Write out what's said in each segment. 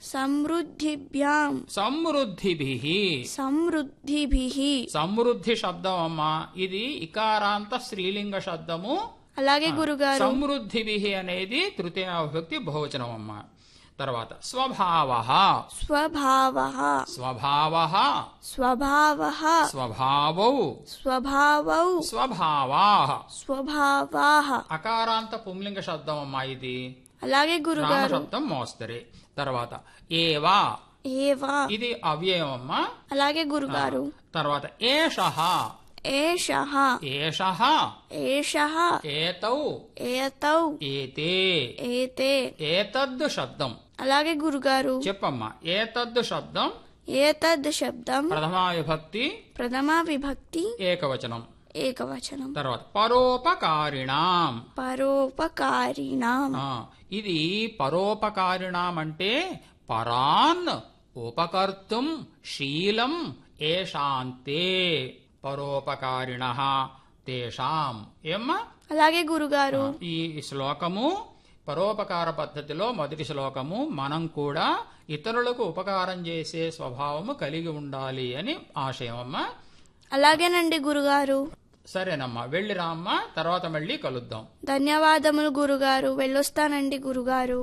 సమృద్ధిభ్యాం సమృద్ధిభి సమృద్ధిభిః సమృద్ధి శబ్దం అమ్మా ఇది ఇకారాంత స్త్రీలింగ శబ్దము అలాగే గురుగారు సమృద్ధిభి అనేది తృతీయ విభక్తి బహువచనం అమ్మా తర్వాత స్వభావ స్వభావః స్వభావ స్వభావః స్వభావౌ స్వభావౌ స్వభావా స్వభావాః అకారాంత పుంలింగ శబ్దం అమ్మా ఇది అలాగే గురుగారు శబ్దం మోస్తరే తర్వాత ఏవా ఏవా ఇది అవ్యయం అమ్మా అలాగే గురుగారు తర్వాత ఏషః ఏషః ఏషః ఏషః ఏతౌ ఏతౌ ఏతే ఏతే ఏతద్ శబ్దం అలాగే గురుగారు చెప్పమ్మా ఏతద్ శబ్దం ఏతద్ శబ్దం ప్రథమా విభక్తి ప్రథమ విభక్తి ఏకవచనం ఏకవచనం తర్వాత పరోపకారిణాం పరోపకారిణాం ఆ, ఇది పరోపకారిణాం అంటే పరాన్ ఉపకర్తుం శీలం ఏషాంతే పరోపకారిణ తేషాం ఏమ్మా అలాగే గురుగారు ఈ శ్లోకము పరోపకార పద్ధతిలో మొదటి శ్లోకము మనం కూడా ఇతరులకు ఉపకారం చేసే స్వభావము కలిగి ఉండాలి అని ఆశయం అమ్మా అలాగేనండి గురుగారు సరేనమ్మా వెళ్ళిరా అమ్మా తర్వాత మళ్ళీ కలుద్దాం ధన్యవాదములు గురుగారు వెళ్ళొస్తానండి గురుగారు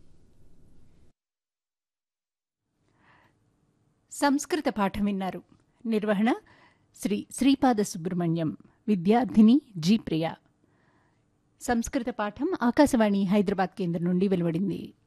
సంస్కృత పాఠం విన్నారు నిర్వహణ శ్రీ శ్రీపాద సుబ్రహ్మణ్యం విద్యార్థిని జి ప్రియ సంస్కృత పాఠం ఆకాశవాణి హైదరాబాద్ కేంద్రం నుండి వెలువడింది